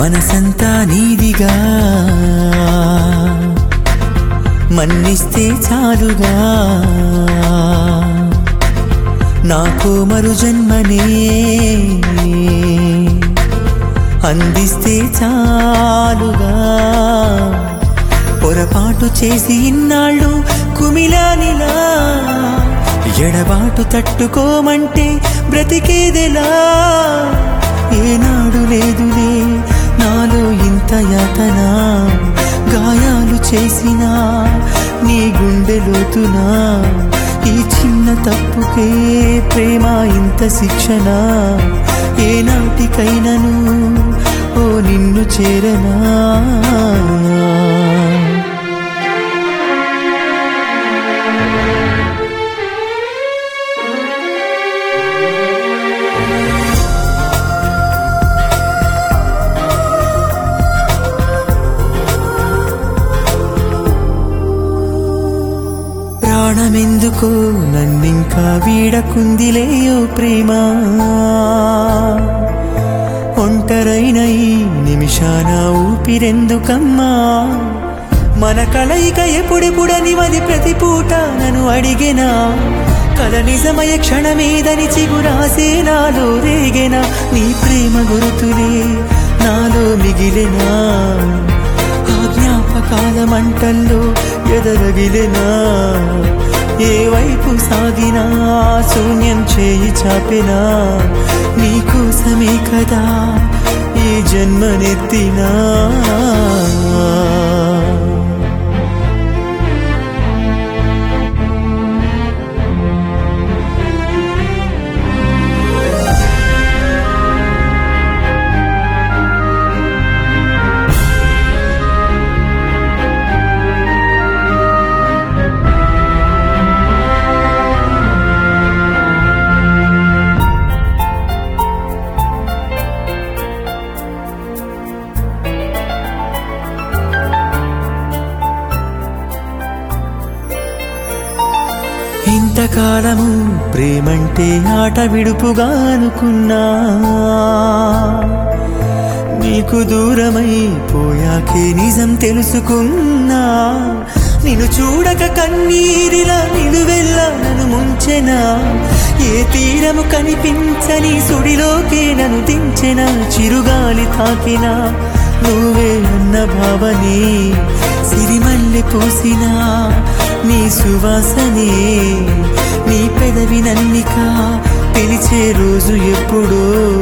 మనసంతా నీదిగా మన్నిస్తే చాలుగా నాకు మరు జన్మనే అందిస్తే చాలుగా పొరపాటు చేసి ఇన్నాళ్ళు కుమిలానిలా ఎడబాటు తట్టుకోమంటే బ్రతికేదెలా ఏనాడు లేదులే నాలో ఇంత యాతన గాయాలు చేసినా నీ గుండె లోతునా ఈ చిన్న తప్పుకే ప్రేమ ఇంత శిక్షణ ఏనాటికైనను ఓ నిన్ను చేరనా ప్రాణమెందుకో నన్నింకా వీడకుందిలేయో ప్రేమ ఒంటరైన ఈ నిమిషాన ఊపిరెందుకమ్మా మన కలయిక ఎప్పుడెప్పుడని మది ప్రతి పూట నన్ను అడిగెనా కల నిజమయ క్షణమేదని చిగురాసే నాలో రేగెనా నీ ప్రేమ గురుతులే నాలో మిగిలెనా ఆ జ్ఞాపకాల మంటల్లో ఎదరగిలెనా ఏ వైపు సాగినా శూన్యం చేయి చాపెనా నీకోసమే కదా ఈ జన్మనెత్తినా ఇంతకాలము ప్రేమంటే ఆట విడుపుగా అనుకున్నా నీకు దూరమై పోయాకే నిజం తెలుసుకున్నా నిన్ను చూడక కన్నీరిలా నిలువెల్లా నన్ను ముంచెనా ఏ తీరము కనిపించని సుడిలోకే నన్ను దించెనా చిరుగాలి తాకినా నువ్వే అన్న భావనే సిరిమల్లె పూసినా నీ సువాసనే నీ పెదవి నన్నిక పిలిచే రోజు ఎప్పుడో